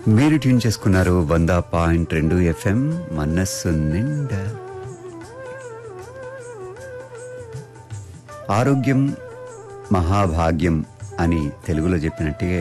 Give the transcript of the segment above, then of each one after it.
మీరు ట్యూన్ చేసుకున్నారు వంద పాయింట్ రెండు ఎఫ్ఎం మనస్సు నిండా ఆరోగ్యం మహాభాగ్యం అని తెలుగులో చెప్పినట్టుగా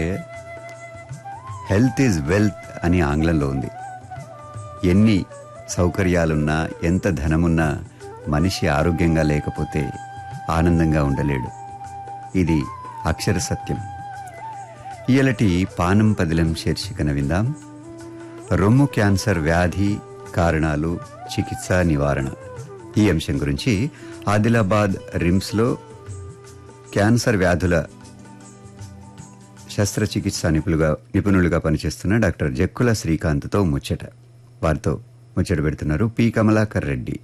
హెల్త్ ఈజ్ వెల్త్ అని ఆంగ్లంలో ఉంది ఎన్ని సౌకర్యాలున్నా ఎంత ధనమున్నా మనిషి ఆరోగ్యంగా లేకపోతే ఆనందంగా ఉండలేడు ఇది అక్షర సత్యం ఇయలటి పానం పదిలం శీర్షికన విందాం రొమ్ము క్యాన్సర్ వ్యాధి కారణాలు చికిత్స నివారణ ఈ అంశం గురించి ఆదిలాబాద్ రిమ్స్లో క్యాన్సర్ వ్యాధుల శస్త్రచికిత్స నిపుణులుగా నిపుణులుగా పనిచేస్తున్న డాక్టర్ జక్కుల శ్రీకాంత్తో ముచ్చట వారితో ముచ్చట పెడుతున్నారు పి కమలాకర్ రెడ్డి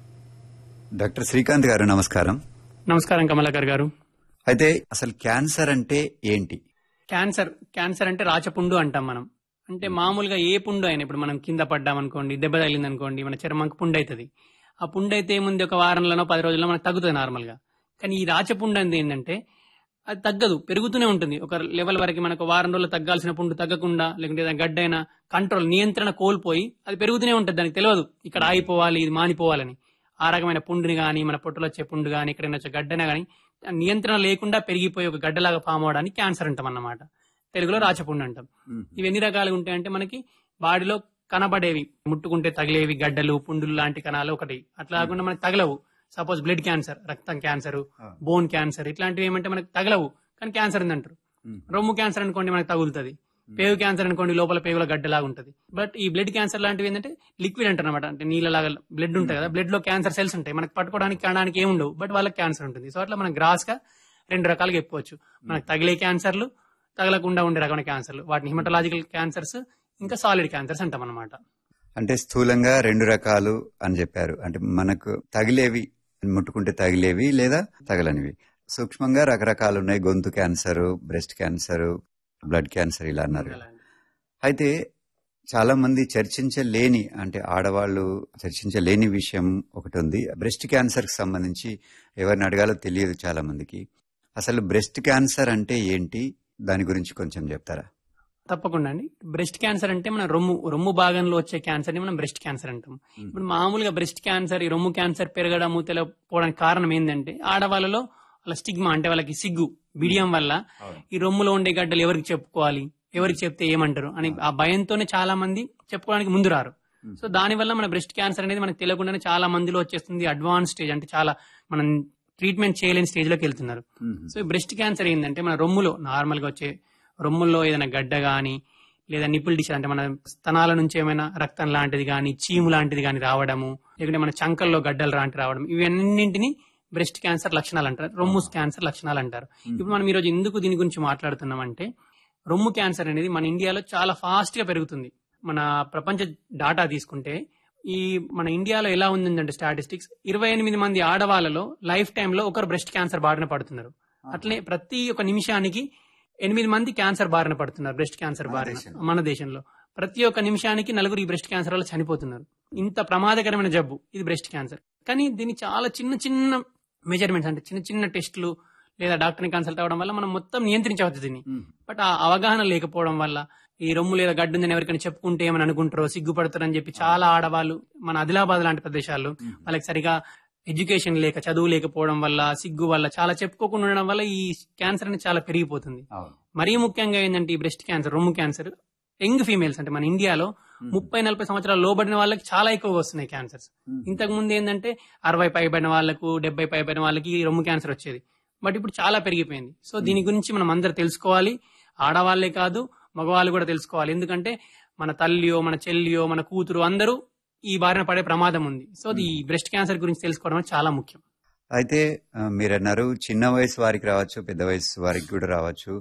డాక్టర్ శ్రీకాంత్ గారు నమస్కారం నమస్కారం కమలాకర్ గారు అయితే అసలు క్యాన్సర్ అంటే ఏంటి క్యాన్సర్ క్యాన్సర్ అంటే రాచపుండు అంటాం మనం అంటే మామూలుగా ఏ పుండు అయినా ఇప్పుడు మనం కింద పడ్డాం అనుకోండి దెబ్బ తగిలింది అనుకోండి మన చర్మంకి పుండు అవుతుంది ఆ పుండు అయితే ఏముంది ఒక వారంలోనో పది రోజుల్లో మనకు తగ్గుతుంది నార్మల్ గా కానీ ఈ రాచపుండు అనేది ఏంటంటే అది తగ్గదు పెరుగుతూనే ఉంటుంది ఒక లెవెల్ వరకు మనకు వారం రోజులు తగ్గాల్సిన పుండు తగ్గకుండా లేకుంటే ఏదైనా గడ్డైనా కంట్రోల్ నియంత్రణ కోల్పోయి అది పెరుగుతూనే ఉంటుంది దానికి తెలియదు ఇక్కడ ఆగిపోవాలి ఇది మానిపోవాలని ఆ రకమైన పుండుని కానీ మన పొట్టులో వచ్చే పుండు కానీ ఎక్కడైనా వచ్చే గడ్డన కానీ నియంత్రణ లేకుండా పెరిగిపోయి ఒక గడ్డలాగా ఫామ్ అవడానికి క్యాన్సర్ అంటాం అన్నమాట తెలుగులో రాచపుండు అంటాం ఇవి ఎన్ని రకాలుగా ఉంటాయంటే మనకి బాడీలో కనబడేవి ముట్టుకుంటే తగిలేవి గడ్డలు పుండులు లాంటి కణాలు ఒకటి అట్లా కాకుండా మనకి తగలవు సపోజ్ బ్లడ్ క్యాన్సర్ రక్తం క్యాన్సర్ బోన్ క్యాన్సర్ ఇట్లాంటివి ఏమంటే మనకి తగలవు కానీ క్యాన్సర్ ఉంది అంటారు రొమ్ము క్యాన్సర్ అనుకోండి మనకి తగులుతుంది పేగు క్యాన్సర్ అనుకోండి లోపల పేగుల గడ్డలాగా ఉంటుంది బట్ ఈ బ్లడ్ క్యాన్సర్ లాంటివి ఏంటంటే లిక్విడ్ అంటారు అనమాట అంటే నీళ్ళలాగా బ్లడ్ ఉంటుంది కదా బ్లడ్ లో క్యాన్సర్ సెల్స్ ఉంటాయి మనకి పట్టుకోవడానికి కనడానికి ఏమి ఉండవు బట్ వాళ్ళకి క్యాన్సర్ ఉంటుంది సో అట్లా మనం గ్రాస్ గా రెండు రకాలుగా చెప్పుకోవచ్చు మనకు తగిలే క్యాన్సర్లు తగలకుండా ఉండే రకమైన క్యాన్సర్లు వాటిని హిమటలాజికల్ క్యాన్సర్స్ ఇంకా సాలిడ్ క్యాన్సర్స్ అంటాం అనమాట అంటే స్థూలంగా రెండు రకాలు అని చెప్పారు అంటే మనకు తగిలేవి ముట్టుకుంటే తగిలేవి లేదా తగలనివి సూక్ష్మంగా రకరకాలు ఉన్నాయి గొంతు cancer breast cancer blood cancer ఇలా అన్నారు అయితే చాలా మంది చర్చించలేని అంటే ఆడవాళ్ళు చర్చించలేని విషయం ఒకటి ఉంది బ్రెస్ట్ క్యాన్సర్ కి సంబంధించి ఎవరిని అడగాలో తెలియదు చాలా మందికి అసలు బ్రెస్ట్ క్యాన్సర్ అంటే ఏంటి దాని గురించి కొంచెం చెప్తారా తప్పకుండా అండి బ్రెస్ట్ క్యాన్సర్ అంటే మన రొమ్ము రొమ్ము భాగంలో వచ్చే క్యాన్సర్ ని మనం బ్రెస్ట్ క్యాన్సర్ అంటాం ఇప్పుడు మామూలుగా బ్రెస్ట్ క్యాన్సర్ ఈ రొమ్ము క్యాన్సర్ పెరగడము తెలియకపోవడానికి కారణం ఏంటంటే ఆడవాళ్ళలో వాళ్ళ స్టిగ్మా అంటే వాళ్ళకి సిగ్గు బిడియం వల్ల ఈ రొమ్ములో ఉండే గడ్డలు ఎవరికి చెప్పుకోవాలి ఎవరికి చెప్తే ఏమంటారు అని ఆ భయంతోనే చాలా మంది చెప్పుకోవడానికి ముందు రారు సో దాని వల్ల మన బ్రెస్ట్ క్యాన్సర్ అనేది మనకు తెలియకుండానే చాలా మందిలో వచ్చేస్తుంది అడ్వాన్స్ స్టేజ్ అంటే చాలా మనం ట్రీట్మెంట్ చేయలేని స్టేజ్ లోకి వెళ్తున్నారు సో ఈ బ్రెస్ట్ క్యాన్సర్ ఏంటంటే మన రొమ్ములో నార్మల్ గా వచ్చే రొమ్ముల్లో ఏదైనా గడ్డ గాని లేదా నిపుల్ డిష్ అంటే మన స్తనాల నుంచి ఏమైనా రక్తం లాంటిది కానీ చీము లాంటిది కానీ రావడము లేకుంటే మన చంకల్లో గడ్డలు లాంటి రావడం ఇవన్నింటిని బ్రెస్ట్ క్యాన్సర్ లక్షణాలు అంటారు రొమ్ము క్యాన్సర్ లక్షణాలు అంటారు ఇప్పుడు మనం ఈరోజు ఎందుకు దీని గురించి మాట్లాడుతున్నామంటే రొమ్ము క్యాన్సర్ అనేది మన ఇండియాలో చాలా ఫాస్ట్ గా పెరుగుతుంది మన ప్రపంచ డాటా తీసుకుంటే ఈ మన ఇండియాలో ఎలా ఉందంటే స్టాటిస్టిక్స్ ఇరవై ఎనిమిది మంది ఆడవాళ్ళలో లైఫ్ టైంలో ఒకరు బ్రెస్ట్ క్యాన్సర్ బారిన పడుతున్నారు అట్లే ప్రతి ఒక నిమిషానికి ఎనిమిది మంది క్యాన్సర్ బారిన పడుతున్నారు బ్రెస్ట్ క్యాన్సర్ బారిన మన దేశంలో ప్రతి ఒక్క నిమిషానికి నలుగురు ఈ బ్రెస్ట్ క్యాన్సర్ వల్ల చనిపోతున్నారు ఇంత ప్రమాదకరమైన జబ్బు ఇది బ్రెస్ట్ క్యాన్సర్ కానీ దీన్ని చాలా చిన్న చిన్న మెజర్మెంట్స్ అంటే చిన్న చిన్న టెస్టులు లేదా డాక్టర్ని కన్సల్ట్ అవ్వడం వల్ల మనం మొత్తం నియంత్రించవచ్చు దీన్ని బట్ ఆ అవగాహన లేకపోవడం వల్ల ఈ రొమ్ము లేదా గడ్డు ఉందని ఎవరికైనా చెప్పుకుంటే ఏమని అనుకుంటారో సిగ్గుపడతారని చెప్పి చాలా ఆడవాళ్ళు మన ఆదిలాబాద్ లాంటి ప్రదేశాల్లో వాళ్ళకి సరిగా ఎడ్యుకేషన్ లేక చదువు లేకపోవడం వల్ల సిగ్గు వల్ల చాలా చెప్పుకోకుండా ఉండడం వల్ల ఈ క్యాన్సర్ అనేది చాలా పెరిగిపోతుంది మరీ ముఖ్యంగా ఏంటంటే ఈ బ్రెస్ట్ క్యాన్సర్ రొమ్ము క్యాన్సర్ యంగ్ ఫీమేల్స్ అంటే మన ఇండియాలో ముప్పై నలభై సంవత్సరాలు లోబడిన వాళ్ళకి చాలా ఎక్కువగా వస్తున్నాయి క్యాన్సర్స్ ఇంతకు ముందు ఏంటంటే అరవై పైబడిన వాళ్ళకు డెబ్బై పైబడిన వాళ్ళకి రొమ్ము క్యాన్సర్ వచ్చేది బట్ ఇప్పుడు చాలా పెరిగిపోయింది సో దీని గురించి మనం అందరు తెలుసుకోవాలి ఆడవాళ్లే కాదు మగవాళ్ళు కూడా తెలుసుకోవాలి ఎందుకంటే మన తల్లియో మన చెల్లియో మన కూతురు అందరూ ఈ బారిన పడే ప్రమాదం ఉంది సో ఈ బ్రెస్ట్ క్యాన్సర్ గురించి తెలుసుకోవడం అనేది చాలా ముఖ్యం అయితే ఆ, మీరన్నారు చిన్న వయసు వారికి రావచ్చు పెద్ద వయసు వారికి కూడా రావచ్చు